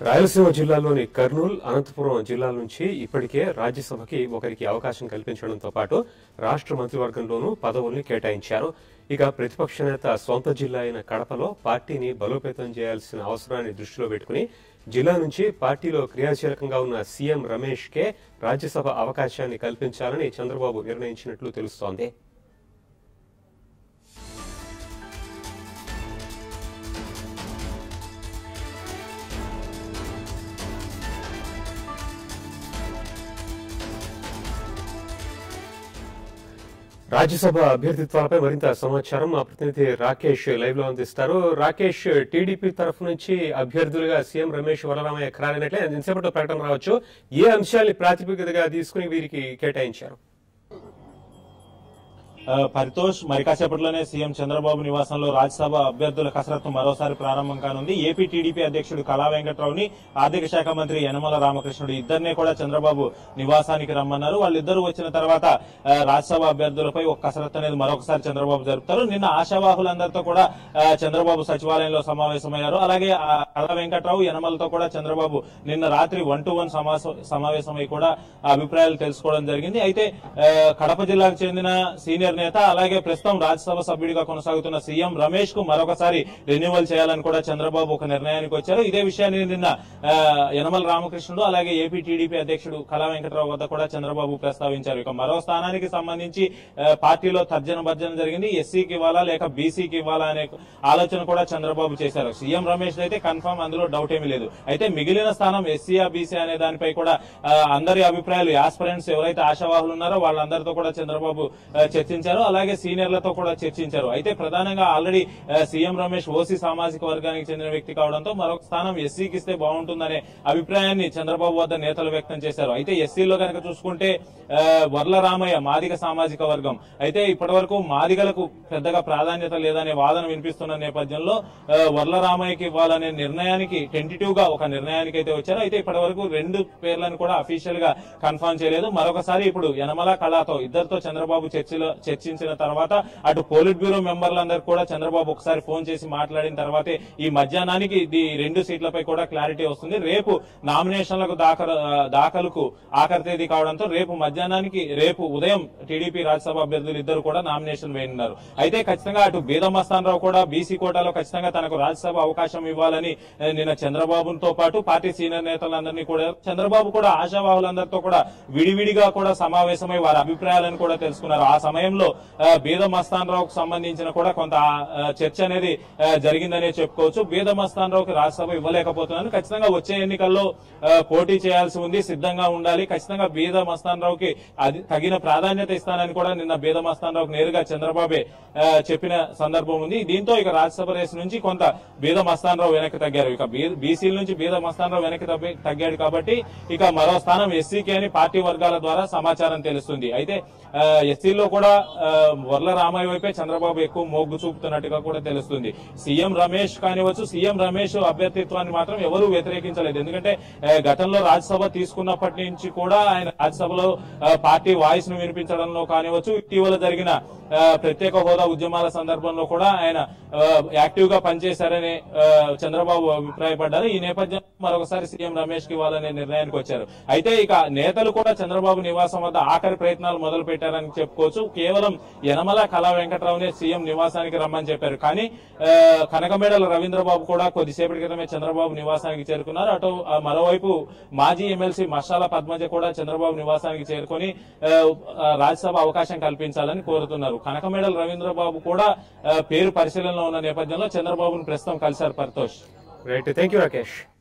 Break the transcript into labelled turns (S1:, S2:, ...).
S1: రాయలసీమ జిల్లాలోని కర్నూలు అనంతపురం జిల్లాల నుంచి ఇప్పటికే రాజ్యసభకి ఒకరికి అవకాశం కల్పించడంతో పాటు రాష్ట్ర మంత్రివర్గంలోనూ పదవుల్ని కేటాయించారు ఇక ప్రతిపక్ష నేత సొంత జిల్లా అయిన కడపలో పార్టీని బలోపేతం చేయాల్సిన అవసరాన్ని దృష్టిలో పెట్టుకుని జిల్లా నుంచి పార్టీలో క్రియాశీలకంగా ఉన్న సీఎం రమేష్ కే రాజ్యసభ అవకాశాన్ని కల్పించాలని చంద్రబాబు నిర్ణయించినట్లు తెలుస్తోంది రాజ్యసభ అభ్యర్థిత్వాలపై మరింత సమాచారం మా ప్రతినిధి రాకేష్ లైవ్ లో అందిస్తారు రాకేష్ టీడీపీ తరఫు నుంచి అభ్యర్థులుగా సీఎం రమేష్ వరరామయ్య ఖరారైనట్లే ఎంతసేపట్లో ప్రకటన రావచ్చు ఏ అంశాన్ని ప్రాతిపదికగా తీసుకుని వీరికి కేటాయించారు
S2: ఆ, పరితోష్ మరి కాసేపట్లోనే సీఎం చంద్రబాబు నివాసంలో రాజ్యసభ అభ్యర్థుల కసరత్తు మరోసారి ప్రారంభం కానుంది ఏపీ టీడీపీ అధ్యక్షుడు కళా వెంకట్రావుని ఆర్థిక శాఖ మంత్రి యనమల రామకృష్ణుడు ఇద్దరినే కూడా చంద్రబాబు నివాసానికి రమ్మన్నారు వాళ్ళిద్దరూ వచ్చిన తర్వాత ఆ, రాజ్యసభ అభ్యర్థులపై ఒక కసరత్తు అనేది మరొకసారి చంద్రబాబు జరుపుతారు నిన్న ఆశావాహులందరితో కూడా ఆ, చంద్రబాబు సచివాలయంలో సమావేశమయ్యారు అలాగే ఆ కళా వెంకట్రావు యనమలతో కూడా చంద్రబాబు నిన్న రాత్రి వన్ టు వన్ సమావేశమై కూడా ఆ అభిప్రాయాలు తెలుసుకోవడం జరిగింది అయితే ఆ, కడప జిల్లాకు చెందిన సీనియర్ నేత అలాగే ప్రస్తుతం రాజ్యసభ సభ్యుడిగా కొనసాగుతున్న సీఎం రమేష్ కు మరొకసారి రెన్యువల్ చేయాలని కూడా చంద్రబాబు ఒక నిర్ణయానికి వచ్చారు ఇదే విషయాన్ని నిన్న ఆ, యనమల రామకృష్ణుడు అలాగే ఏపీ టీడీపీ అధ్యక్షుడు కళా వెంకటరావు వద్ద కూడా చంద్రబాబు ప్రస్తావించారు ఇక మరో స్థానానికి సంబంధించి ఆ, పార్టీలో తర్జన భర్జన జరిగింది ఎస్సీకి ఇవ్వాలా లేక బీసీకి ఇవ్వాలా అనే ఆలోచన కూడా చంద్రబాబు చేశారు సీఎం రమేష్ అయితే కన్ఫర్మ్ అందులో డౌట్ ఏమీ లేదు అయితే మిగిలిన స్థానం ఎస్సీఆ బీసీ అనే దానిపై కూడా ఆ, అందరి అభిప్రాయాలు యాస్పరెంట్స్ ఎవరైతే ఆశావాహులు ఉన్నారో వాళ్ళందరితో కూడా చంద్రబాబు ఆ, చర్చించారు అలాగే సీనియర్లతో కూడా చర్చించారు అయితే ప్రధానంగా ఆల్రెడీ ఆ, సీఎం రమేష్ ఓసీ సామాజిక వర్గానికి చెందిన వ్యక్తి కావడంతో మరొక స్థానం ఎస్సీకి ఇస్తే బాగుంటుందనే అభిప్రాయాన్ని చంద్రబాబు వద్ద నేతలు వ్యక్తం చేశారు అయితే ఎస్సీలో కనుక చూసుకుంటే ఆ, వర్ల రామయ్య మాదిగ సామాజిక వర్గం అయితే ఇప్పటి వరకు మాదిగలకు పెద్దగా ప్రాధాన్యత లేదనే వాదన వినిపిస్తున్న నేపథ్యంలో ఆ, వర్ల రామయ్యకి ఇవ్వాలనే నిర్ణయానికి టెంటిటివ్ గా ఒక నిర్ణయానికి అయితే వచ్చారు అయితే ఇప్పటి వరకు రెండు పేర్లను కూడా అఫీషియల్ గా కన్ఫర్మ్ చేయలేదు మరొకసారి ఇప్పుడు యనమల కళాతో ఇద్దరితో చంద్రబాబు చర్చలో చర్చించిన తర్వాత అటు పోలిట్ బ్యూరో మెంబర్లందరూ కూడా చంద్రబాబు ఒకసారి ఫోన్ చేసి మాట్లాడిన తర్వాతే ఈ మధ్యాహ్నానికి ఈ రెండు సీట్లపై కూడా క్లారిటీ వస్తుంది రేపు నామినేషన్లకు దాఖలు దాఖలుకు ఆఖరి తేదీ కావడంతో రేపు మధ్యాహ్నానికి రేపు ఉదయం టీడీపీ రాజ్యసభ అభ్యర్థులు ఇద్దరు కూడా నామినేషన్ వేయనున్నారు అయితే ఖచ్చితంగా అటు బీదమస్తానరావు కూడా బీసీ కోటాలో ఖచ్చితంగా తనకు రాజ్యసభ అవకాశం ఇవ్వాలని ఏ, నిన్న చంద్రబాబుతో పాటు పార్టీ సీనియర్ నేతలందరినీ కూడా చంద్రబాబు కూడా ఆశావాహులందరితో కూడా విడివిడిగా కూడా సమావేశమై వారి అభిప్రాయాలను కూడా తెలుసుకున్నారు ఆ సమయంలో ఆ, బీద మస్తాన్ రావుకు సంబంధించిన కూడా కొంత ఆ, చర్చ అనేది ఆ, జరిగిందనే చెప్పుకోవచ్చు బీద మస్తాన్ రావుకి రాజ్యసభ ఇవ్వలేకపోతున్నాను ఖచ్చితంగా వచ్చే ఎన్నికల్లో ఆ, పోటీ చేయాల్సి ఉంది సిద్ధంగా ఉండాలి ఖచ్చితంగా బీద మస్తాన్ రావుకి అది తగిన ప్రాధాన్యత ఇస్తానని కూడా నిన్న బీద మస్తాన్ రావుకి నేరుగా చంద్రబాబే ఆ, చెప్పిన సందర్భం ఉంది దీంతో ఇక రాజ్యసభ రేసు నుంచి కొంత బీద మస్తాన్ రావు వెనక్కి తగ్గారు ఇక బీసీల నుంచి బీద మస్తాన్ రావు వెనక్కి తగ్గి- తగ్గాడు కాబట్టి ఇక మరో స్థానం ఎస్సీకి అని పార్టీ వర్గాల ద్వారా సమాచారం తెలుస్తుంది అయితే ఆ, ఎస్సీలో కూడా ఆ, వర్ల రామయ్య వైపే చంద్రబాబు ఎక్కువ మొగ్గు చూపుతున్నట్టుగా కూడా తెలుస్తుంది సీఎం రమేష్ కానివచ్చు సీఎం రమేష్ అభ్యర్థిత్వాన్ని మాత్రం ఎవరూ వ్యతిరేకించలేదు ఎందుకంటే ఆ, గతంలో రాజ్యసభ తీసుకున్నప్పటి నుంచి కూడా ఆయన రాజ్యసభలో ఆ, పార్టీ వాయిస్ ను వినిపించడంలో కానివచ్చు ఇటీవల జరిగిన ఆ, ప్రత్యేక హోదా ఉద్యమాల సందర్భంలో కూడా ఆయన ఆ, యాక్టివ్ గా పనిచేశారని ఆ, చంద్రబాబు అభిప్రాయపడ్డారు ఈ నేపథ్యంలో మరొకసారి సీఎం రమేష్ కి ఇవ్వాలనే నిర్ణయానికి వచ్చారు అయితే ఇక నేతలు కూడా చంద్రబాబు నివాసం వద్ద ఆఖరి ప్రయత్నాలు మొదలు పెట్టారని చెప్పుకోవచ్చు కేవలం యనమల కళా వెంకట్రావునే సీఎం నివాసానికి రమ్మని చెప్పారు కానీ ఆ, కనకమేడల రవీంద్రబాబు కూడా కొద్దిసేపటి క్రితమే చంద్రబాబు నివాసానికి చేరుకున్నారు అటు ఆ, మరోవైపు మాజీ ఎమ్మెల్సీ మషాల పద్మజ కూడా చంద్రబాబు నివాసానికి చేరుకొని ఆ, ఆ, రాజ్యసభ అవకాశం కల్పించాలని కోరుతున్నారు కనకమేడల రవీంద్రబాబు కూడా ఆ, పేరు పరిశీలనలో ఉన్న నేపథ్యంలో చంద్రబాబును ప్రస్తుతం కలిశారు Paritosh
S1: right thank you Rakesh